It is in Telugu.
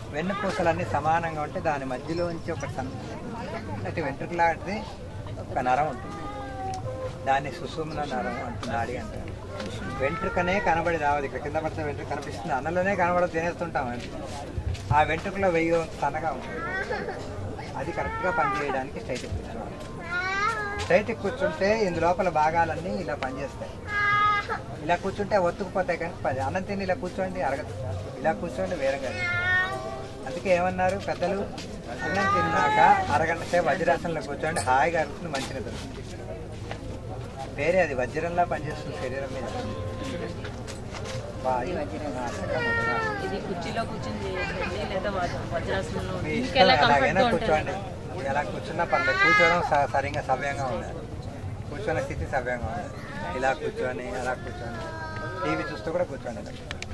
వెన్నుపూసలన్నీ సమానంగా ఉంటే దాని మధ్యలోంచి ఒక సన్నటి వెంట్రుకలాంటిది ఒక నరం ఉంటుంది దాన్ని సుషుమ్న నరం అంటుంది నాడి అంటారు వెంట్రుకనే కనబడి రావదు ఇక్కడ కింద పడితే వెంట్రుక కనిపిస్తుంది అన్నలోనే కనబడదు తినేస్తుంటాం అంతే ఆ వెంట్రుకలో వెయ్యి సన్నగా ఉంటుంది అది కరెక్ట్గా పనిచేయడానికి స్ట్రైట్ కూర్చోవాలి స్ట్రైట్ కూర్చుంటే ఇందు లోపల భాగాలన్నీ ఇలా పనిచేస్తాయి ఇలా కూర్చుంటే ఒత్తుకుపోతాయి కానీ పది అన్నం తిని ఇలా కూర్చోండి అరగదు ఇలా కూర్చోండి వేరేగా అందుకే ఏమన్నారు పెద్దలు అన్నం తిన్నాక అరగంట సేపు వజ్రాసనంలో కూర్చోండి హాయిగా అరుగుతుంది మంచిగా దొరుకుతుంది వేరే అది వజ్రంలా పనిచేస్తుంది శరీరం మీద వాయు నాసిక మొదల. ఇది కుర్చీలో కూర్చొని చేయండి లేదా వజ్ర- వజ్రాసనంలో మీ మీకు ఇష్టం ఎలా ఎలాగైనా కంఫర్ట్గా కూర్చోండి ఉంటుంది ఎలా కూర్చున్నా పర్లేదు కూర్చోవడం స- సరిగ్గా సవ్యంగా ఉండాలి కూర్చొని స్థితి సవ్యంగా ఉండాలి ఇలా కూర్చొని అలా కూర్చొని టీవీ చూస్తూ కూడా కూర్చోండి ఇలా.